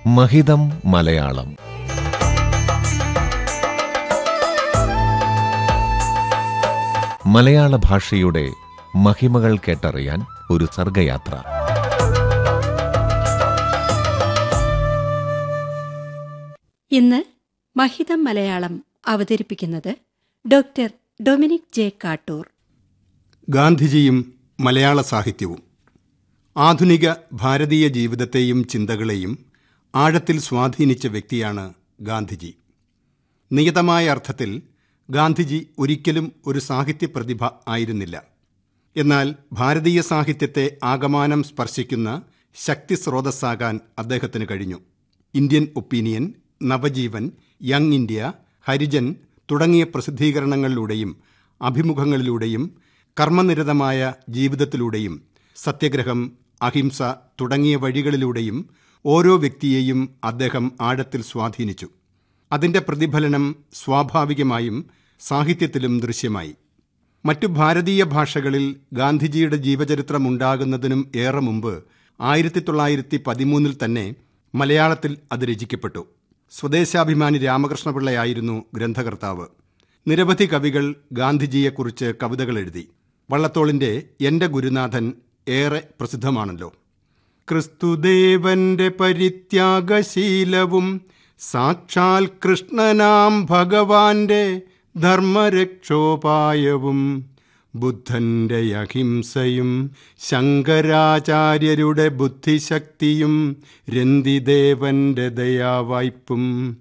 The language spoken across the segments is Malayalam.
മഹിതം മലയാളം മലയാള ഭാഷയുടെ മഹിമകൾ കേട്ടറിയാൻ ഒരു സർഗയാത്ര ഇന്ന് മഹിതം മലയാളം അവതരിപ്പിക്കുന്നത് ഡോക്ടർ ഡൊമിനിക് ജെ കാട്ടൂർ ഗാന്ധിജിയും മലയാള സാഹിത്യവും ആധുനിക ഭാരതീയ ജീവിതത്തെയും ചിന്തകളെയും ആഴത്തിൽ സ്വാധീനിച്ച വ്യക്തിയാണ് ഗാന്ധിജി നിയതമായ അർത്ഥത്തിൽ ഗാന്ധിജി ഒരിക്കലും ഒരു സാഹിത്യ പ്രതിഭ ആയിരുന്നില്ല എന്നാൽ ഭാരതീയ സാഹിത്യത്തെ ആകമാനം സ്പർശിക്കുന്ന ശക്തി സ്രോതസ്സാകാൻ അദ്ദേഹത്തിന് കഴിഞ്ഞു Indian Opinion Navajivan Young India Harijan തുടങ്ങിയ പ്രസിദ്ധീകരണങ്ങളിലൂടെയും അഭിമുഖങ്ങളിലൂടെയും കർമ്മനിരതമായ ജീവിതത്തിലൂടെയും സത്യഗ്രഹം അഹിംസ തുടങ്ങിയ വഴികളിലൂടെയും ഓരോ വ്യക്തിയെയും അദ്ദേഹം ആഴത്തിൽ സ്വാധീനിച്ചു അതിന്റെ പ്രതിഫലനം സ്വാഭാവികമായും സാഹിത്യത്തിലും ദൃശ്യമായി മറ്റു ഭാരതീയ ഭാഷകളിൽ ഗാന്ധിജിയുടെ ജീവചരിത്രം ഉണ്ടാകുന്നതിനും ഏറെ മുമ്പ് ആയിരത്തി തൊള്ളായിരത്തി പതിമൂന്നിൽ തന്നെ മലയാളത്തിൽ അത് രചിക്കപ്പെട്ടു സ്വദേശാഭിമാനി രാമകൃഷ്ണപിള്ളയായിരുന്നു ഗ്രന്ഥകർത്താവ് നിരവധി കവികൾ ഗാന്ധിജിയെക്കുറിച്ച് കവിതകൾ എഴുതി വള്ളത്തോളിന്റെ എന്റെ ഗുരുനാഥൻ ഏറെ പ്രസിദ്ധമാണല്ലോ ക്രിസ്തുദേവന്റെ പരിത്യാഗശീലവും സാക്ഷാൽ കൃഷ്ണനാം ഭഗവാന്റെ ധർമ്മരക്ഷോപായവും ബുദ്ധന്റെ അഹിംസയും ശങ്കരാചാര്യരുടെ ബുദ്ധിശക്തിയും രന്തിദേവന്റെ ദയാവായ്പും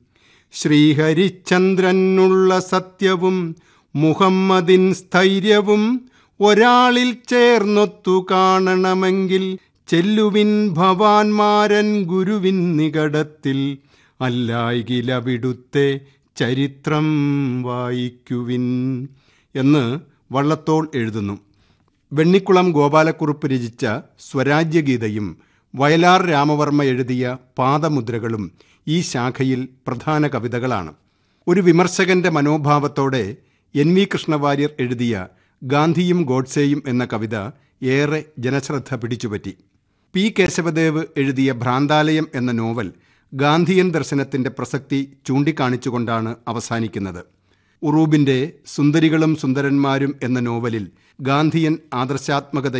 ശ്രീഹരിചന്ദ്രനുള്ള സത്യവും മുഹമ്മദിൻ സ്ഥൈര്യവും ഒരാളിൽ ചേർന്നൊത്തു കാണണമെങ്കിൽ ചെല്ലുവിൻ ഭവാൻമാരൻ ഗുരുവിൻ നികടത്തിൽ അല്ലായികിലവിടുത്തെ ചരിത്രം വായിക്കുവിൻ എന്ന് വള്ളത്തോൾ എഴുതുന്നു വെണ്ണിക്കുളം ഗോപാലക്കുറുപ്പ് രചിച്ച സ്വരാജ്യഗീതയും വയലാർ രാമവർമ്മ എഴുതിയ പാദമുദ്രകളും ഈ ശാഖയിൽ പ്രധാന കവിതകളാണ് ഒരു വിമർശകന്റെ മനോഭാവത്തോടെ എൻ വി കൃഷ്ണവാര്യർ എഴുതിയ ഗാന്ധിയും ഗോഡ്സെയും എന്ന കവിത ഏറെ ജനശ്രദ്ധ പിടിച്ചുപറ്റി പി കേശവദേവ് എഴുതിയ ഭ്രാന്താലയം എന്ന നോവൽ ഗാന്ധിയൻ ദർശനത്തിന്റെ പ്രസക്തി ചൂണ്ടിക്കാണിച്ചുകൊണ്ടാണ് അവസാനിക്കുന്നത് ഉറൂബിന്റെ സുന്ദരികളും സുന്ദരന്മാരും എന്ന നോവലിൽ ഗാന്ധിയൻ ആദർശാത്മകത